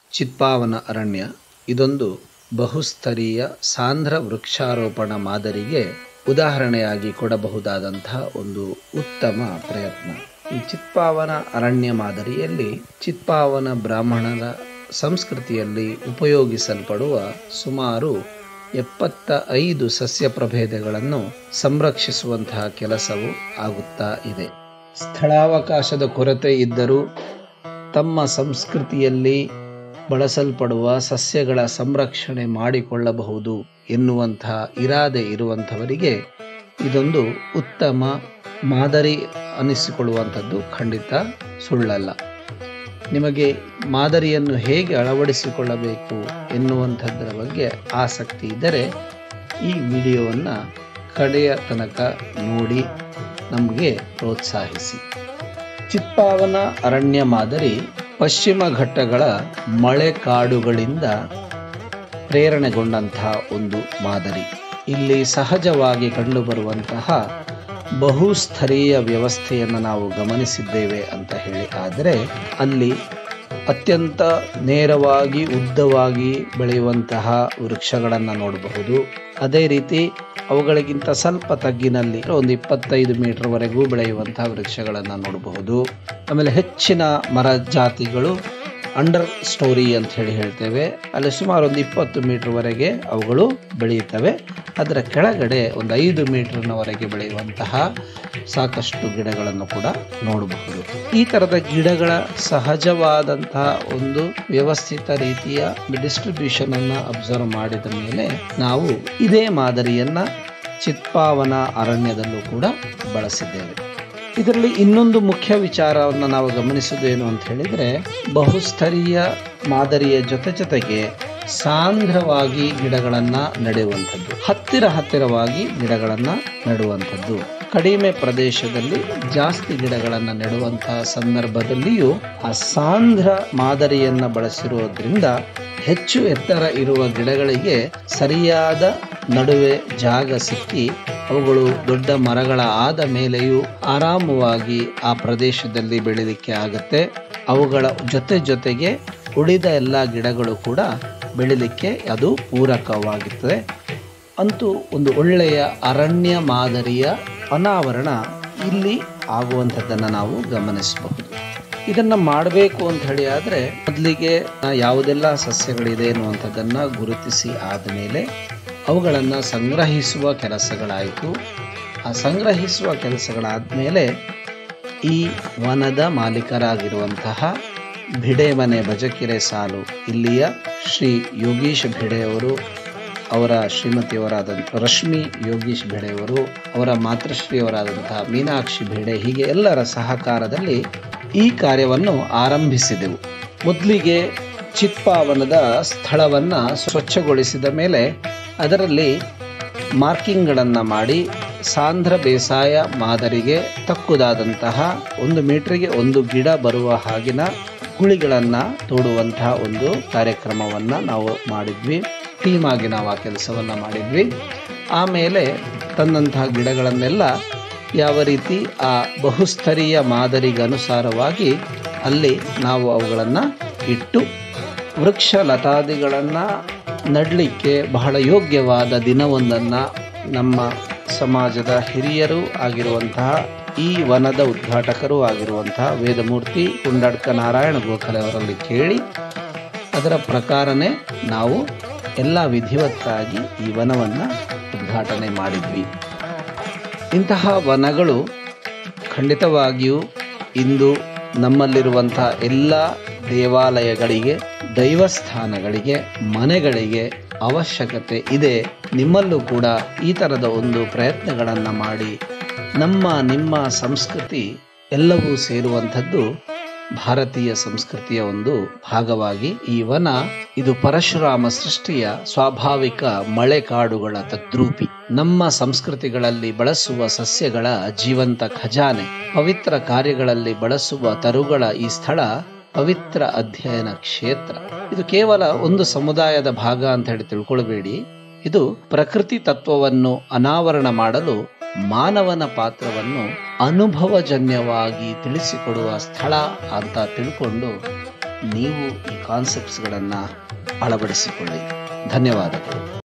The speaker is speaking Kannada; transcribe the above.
ಚಿತ್ಪಾವನ ಅರಣ್ಯ ಇದೊಂದು ಬಹುಸ್ತರೀಯ ಸಾಂದ್ರ ವೃಕ್ಷಾರೋಪಣ ಮಾದರಿಗೆ ಉದಾಹರಣೆಯಾಗಿ ಕೊಡಬಹುದಾದಂತಹ ಒಂದು ಉತ್ತಮ ಪ್ರಯತ್ನ ಈ ಚಿತ್ಪಾವನ ಅರಣ್ಯ ಮಾದರಿಯಲ್ಲಿ ಚಿತ್ಪಾವನ ಬ್ರಾಹ್ಮಣರ ಸಂಸ್ಕೃತಿಯಲ್ಲಿ ಉಪಯೋಗಿಸಲ್ಪಡುವ ಸುಮಾರು ಎಪ್ಪತ್ತ ಐದು ಸಸ್ಯ ಪ್ರಭೇದಗಳನ್ನು ಸಂರಕ್ಷಿಸುವಂತಹ ಕೆಲಸವು ಆಗುತ್ತಾ ಇದೆ ಸ್ಥಳಾವಕಾಶದ ಕೊರತೆ ಇದ್ದರೂ ತಮ್ಮ ಸಂಸ್ಕೃತಿಯಲ್ಲಿ ಬಳಸಲ್ಪಡುವ ಸಸ್ಯಗಳ ಸಂರಕ್ಷಣೆ ಮಾಡಿಕೊಳ್ಳಬಹುದು ಎನ್ನುವಂತಹ ಇರಾದೆ ಇರುವಂಥವರಿಗೆ ಇದೊಂದು ಉತ್ತಮ ಮಾದರಿ ಅನಿಸಿಕೊಳ್ಳುವಂಥದ್ದು ಖಂಡಿತ ಸುಳ್ಳಲ್ಲ ನಿಮಗೆ ಮಾದರಿಯನ್ನು ಹೇಗೆ ಅಳವಡಿಸಿಕೊಳ್ಳಬೇಕು ಎನ್ನುವಂಥದ್ದರ ಬಗ್ಗೆ ಆಸಕ್ತಿ ಇದ್ದರೆ ಈ ವಿಡಿಯೋವನ್ನು ಕಡೆಯ ತನಕ ನೋಡಿ ನಮಗೆ ಪ್ರೋತ್ಸಾಹಿಸಿ ಚಿತ್ಪಾವನ ಅರಣ್ಯ ಮಾದರಿ ಪಶ್ಚಿಮ ಘಟ್ಟಗಳ ಮಳೆ ಕಾಡುಗಳಿಂದ ಪ್ರೇರಣೆಗೊಂಡಂತಹ ಒಂದು ಮಾದರಿ ಇಲ್ಲಿ ಸಹಜವಾಗಿ ಕಂಡುಬರುವಂತಹ ಬಹುಸ್ತರೀಯ ವ್ಯವಸ್ಥೆಯನ್ನು ನಾವು ಗಮನಿಸಿದ್ದೇವೆ ಅಂತ ಹೇಳಿ ಆದರೆ ಅಲ್ಲಿ ಅತ್ಯಂತ ನೇರವಾಗಿ ಉದ್ದವಾಗಿ ಬೆಳೆಯುವಂತಹ ವೃಕ್ಷಗಳನ್ನು ನೋಡಬಹುದು ಅದೇ ರೀತಿ ಅವುಗಳಿಗಿಂತ ಸ್ವಲ್ಪ ತಗ್ಗಿನಲ್ಲಿ ಒಂದು ಇಪ್ಪತ್ತೈದು ಮೀಟರ್ವರೆಗೂ ಬೆಳೆಯುವಂತಹ ವೃಕ್ಷಗಳನ್ನು ನೋಡಬಹುದು ಆಮೇಲೆ ಹೆಚ್ಚಿನ ಮರ ಜಾತಿಗಳು ಅಂಡರ್ ಸ್ಟೋರಿ ಅಂತ ಹೇಳಿ ಹೇಳ್ತೇವೆ ಅಲ್ಲಿ ಸುಮಾರು ಒಂದು ಇಪ್ಪತ್ತು ಮೀಟರ್ವರೆಗೆ ಅವುಗಳು ಬೆಳೆಯುತ್ತವೆ ಅದರ ಕೆಳಗಡೆ ಒಂದು ಐದು ಮೀಟರ್ನವರೆಗೆ ಬೆಳೆಯುವಂತಹ ಸಾಕಷ್ಟು ಗಿಡಗಳನ್ನು ಕೂಡ ನೋಡಬಹುದು ಈ ಥರದ ಗಿಡಗಳ ಸಹಜವಾದಂತಹ ಒಂದು ವ್ಯವಸ್ಥಿತ ರೀತಿಯ ಡಿಸ್ಟ್ರಿಬ್ಯೂಷನ್ ಅನ್ನು ಅಬ್ಸರ್ವ್ ಮಾಡಿದ ಮೇಲೆ ನಾವು ಇದೇ ಮಾದರಿಯನ್ನ ಚಿತ್ಪಾವನ ಅರಣ್ಯದಲ್ಲೂ ಕೂಡ ಬಳಸಿದ್ದೇವೆ ಇದರಲ್ಲಿ ಇನ್ನೊಂದು ಮುಖ್ಯ ವಿಚಾರವನ್ನು ನಾವು ಗಮನಿಸುವುದೇನು ಅಂತ ಹೇಳಿದ್ರೆ ಬಹುಸ್ತರೀಯ ಮಾದರಿಯ ಜೊತೆ ಜೊತೆಗೆ ಸಾಂದ್ರವಾಗಿ ಗಿಡಗಳನ್ನ ನೆಡುವಂಥದ್ದು ಹತ್ತಿರ ಹತ್ತಿರವಾಗಿ ಗಿಡಗಳನ್ನ ನೆಡುವಂಥದ್ದು ಕಡಿಮೆ ಪ್ರದೇಶದಲ್ಲಿ ಜಾಸ್ತಿ ಗಿಡಗಳನ್ನು ನೆಡುವಂತಹ ಸಂದರ್ಭದಲ್ಲಿಯೂ ಆ ಸಾಂದ್ರ ಮಾದರಿಯನ್ನ ಬಳಸಿರುವುದರಿಂದ ಹೆಚ್ಚು ಎತ್ತರ ಇರುವ ಗಿಡಗಳಿಗೆ ಸರಿಯಾದ ನಡುವೆ ಜಾಗ ಸಿಕ್ಕಿ ಅವುಗಳು ದೊಡ್ಡ ಮರಗಳ ಆದ ಮೇಲೆಯೂ ಆರಾಮವಾಗಿ ಆ ಪ್ರದೇಶದಲ್ಲಿ ಬೆಳೀಲಿಕ್ಕೆ ಆಗತ್ತೆ ಅವುಗಳ ಜೊತೆ ಜೊತೆಗೆ ಉಳಿದ ಎಲ್ಲ ಗಿಡಗಳು ಕೂಡ ಬೆಳೀಲಿಕ್ಕೆ ಅದು ಪೂರಕವಾಗುತ್ತದೆ ಅಂತೂ ಒಂದು ಒಳ್ಳೆಯ ಅರಣ್ಯ ಮಾದರಿಯ ಅನಾವರಣ ಇಲ್ಲಿ ಆಗುವಂಥದ್ದನ್ನು ನಾವು ಗಮನಿಸಬಹುದು ಇದನ್ನು ಮಾಡಬೇಕು ಅಂತ ಹೇಳಿ ಆದರೆ ಮೊದಲಿಗೆ ಯಾವುದೆಲ್ಲ ಸಸ್ಯಗಳಿದೆ ಅನ್ನುವಂಥದ್ದನ್ನು ಗುರುತಿಸಿ ಆದಮೇಲೆ ಅವುಗಳನ್ನು ಸಂಗ್ರಹಿಸುವ ಕೆಲಸಗಳಾಯಿತು ಆ ಸಂಗ್ರಹಿಸುವ ಕೆಲಸಗಳಾದಮೇಲೆ ಈ ವನದ ಮಾಲೀಕರಾಗಿರುವಂತಹ ಭಿಡೆಮನೆ ಬಜಕಿರೆ ಸಾಲು ಇಲ್ಲಿಯ ಶ್ರೀ ಯೋಗೀಶ್ ಭಿಡೆಯವರು ಅವರ ಶ್ರೀಮತಿಯವರಾದಂಥ ರಶ್ಮಿ ಯೋಗೀಶ್ ಭಿಡೆಯವರು ಅವರ ಮಾತೃಶ್ರೀಯವರಾದಂತಹ ಮೀನಾಕ್ಷಿ ಭಿಡೆ ಹೀಗೆ ಎಲ್ಲರ ಸಹಕಾರದಲ್ಲಿ ಈ ಕಾರ್ಯವನ್ನು ಆರಂಭಿಸಿದೆವು ಮೊದಲಿಗೆ ಚಿತ್ಪಾವನದ ಸ್ಥಳವನ್ನು ಸ್ವಚ್ಛಗೊಳಿಸಿದ ಮೇಲೆ ಅದರಲ್ಲಿ ಮಾರ್ಕಿಂಗ್ಗಳನ್ನು ಮಾಡಿ ಸಾಂದ್ರ ಬೇಸಾಯ ಮಾದರಿಗೆ ತಕ್ಕುದಾದಂತಹ ಒಂದು ಮೀಟರ್ಗೆ ಒಂದು ಗಿಡ ಬರುವ ಹಾಗಿನ ಗುಳಿಗಳನ್ನು ತೋಡುವಂತಹ ಒಂದು ಕಾರ್ಯಕ್ರಮವನ್ನು ನಾವು ಮಾಡಿದ್ವಿ ಟೀಮ್ ಆಗಿ ನಾವು ಆ ಕೆಲಸವನ್ನು ಮಾಡಿದ್ವಿ ಆಮೇಲೆ ತಂದಂತಹ ಗಿಡಗಳನ್ನೆಲ್ಲ ಯಾವ ರೀತಿ ಆ ಬಹುಸ್ತರೀಯ ಮಾದರಿಗೆ ಅನುಸಾರವಾಗಿ ಅಲ್ಲಿ ನಾವು ಅವುಗಳನ್ನು ಇಟ್ಟು ವೃಕ್ಷ ಲತಾದಿಗಳನ್ನು ನಡಲಿಕ್ಕೆ ಬಹಳ ಯೋಗ್ಯವಾದ ದಿನವೊಂದನ್ನು ನಮ್ಮ ಸಮಾಜದ ಹಿರಿಯರು ಆಗಿರುವಂತಹ ಈ ವನದ ಉದ್ಘಾಟಕರು ಆಗಿರುವಂತಹ ವೇದಮೂರ್ತಿ ಕುಂಡಡ್ಕ ನಾರಾಯಣ ಗೋಖಲೆ ಅವರಲ್ಲಿ ಕೇಳಿ ಅದರ ಪ್ರಕಾರನೇ ನಾವು ಎಲ್ಲ ವಿಧಿವತ್ತಾಗಿ ಈ ವನವನ್ನು ಉದ್ಘಾಟನೆ ಮಾಡಿದ್ವಿ ಇಂತಹ ವನಗಳು ಖಂಡಿತವಾಗಿಯೂ ಇಂದು ನಮ್ಮಲ್ಲಿರುವಂತಹ ಎಲ್ಲ ದೇವಾಲಯಗಳಿಗೆ ದೈವಸ್ಥಾನಗಳಿಗೆ ಮನೆಗಳಿಗೆ ಅವಶ್ಯಕತೆ ಇದೆ ನಿಮ್ಮಲ್ಲೂ ಕೂಡ ಈ ಥರದ ಒಂದು ಪ್ರಯತ್ನಗಳನ್ನು ಮಾಡಿ ನಮ್ಮ ನಿಮ್ಮ ಸಂಸ್ಕೃತಿ ಎಲ್ಲವೂ ಸೇರುವಂಥದ್ದು ಭಾರತೀಯ ಸಂಸ್ಕೃತಿಯ ಒಂದು ಭಾಗವಾಗಿ ಈ ವನ ಇದು ಪರಶುರಾಮ ಸೃಷ್ಟಿಯ ಸ್ವಾಭಾವಿಕ ಮಳೆ ಕಾಡುಗಳ ತದ್ರೂಪಿ ನಮ್ಮ ಸಂಸ್ಕೃತಿಗಳಲ್ಲಿ ಬಳಸುವ ಸಸ್ಯಗಳ ಜೀವಂತ ಖಜಾನೆ ಪವಿತ್ರ ಕಾರ್ಯಗಳಲ್ಲಿ ಬಳಸುವ ತರುಗಳ ಈ ಸ್ಥಳ ಪವಿತ್ರ ಅಧ್ಯಯನ ಕ್ಷೇತ್ರ ಇದು ಕೇವಲ ಒಂದು ಸಮುದಾಯದ ಭಾಗ ಅಂತ ಹೇಳಿ ತಿಳ್ಕೊಳ್ಬೇಡಿ ಇದು ಪ್ರಕೃತಿ ತತ್ವವನ್ನು ಅನಾವರಣ ಮಾಡಲು ಮಾನವನ ಪಾತ್ರವನ್ನು ಅನುಭವಜನ್ಯವಾಗಿ ತಿಳಿಸಿಕೊಡುವ ಸ್ಥಳ ಅಂತ ತಿಳ್ಕೊಂಡು ನೀವು ಈ ಕಾನ್ಸೆಪ್ಟ್ಸ್ಗಳನ್ನು ಅಳವಡಿಸಿಕೊಳ್ಳಿ ಧನ್ಯವಾದಗಳು